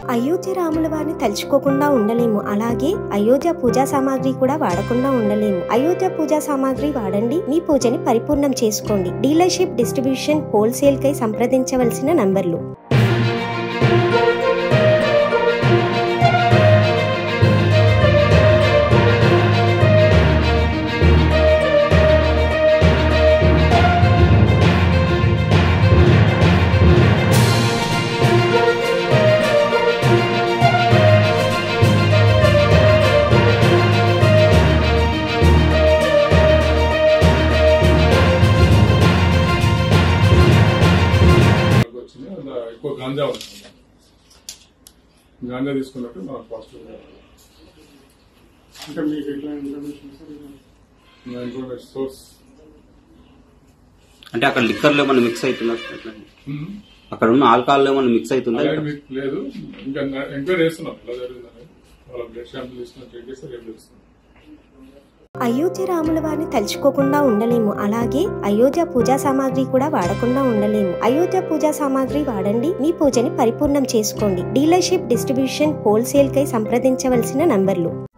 అయోధ్య రాముల వారిని తలుచుకోకుండా ఉండలేము అలాగే అయోధ్య పూజా సామాగ్రి కూడా వాడకుండా ఉండలేము అయోధ్య పూజా సామాగ్రి వాడండి మీ పూజని పరిపూర్ణం చేసుకోండి డీలర్షిప్ డిస్ట్రిబ్యూషన్ హోల్సేల్ కై సంప్రదించవలసిన నంబర్లు మనకు వచ్చింది అందులో ఎక్కువ గాంజా ఉంటుంది గాంజా తీసుకున్నట్టు మనకు పాజిటివ్ ఇంకా మీకు ఎట్లా ఇన్ఫర్మేషన్ సార్ నా ఇన్ఫర్మేషన్ సోర్స్ అంటే అక్కడ లిక్కర్లో ఏమైనా మిక్స్ అవుతుందా ఎట్లా? అక్కడ ఉన్న ఆల్కహాల్ ఏమైనా మిక్స్ అవుతుందా అలాగే మీకు లేదు ఇంకా ఎంక్వైరీ చేస్తున్నాం ఎలా జరిగిందని వాళ్ళ బ్లడ్ శాంపుల్ తీసుకుని చెక్ చేస్తే రేపు తెలుస్తుంది అయోధ్య రాముల వారిని తలుచుకోకుండా ఉండలేము అలాగే అయోధ్య పూజా సామాగ్రి కూడా వాడకుండా ఉండలేము అయోధ్య పూజా సామాగ్రి వాడండి మీ పూజని పరిపూర్ణం చేసుకోండి డీలర్షిప్ డిస్ట్రిబ్యూషన్ హోల్సేల్ కై సంప్రదించవలసిన నంబర్లు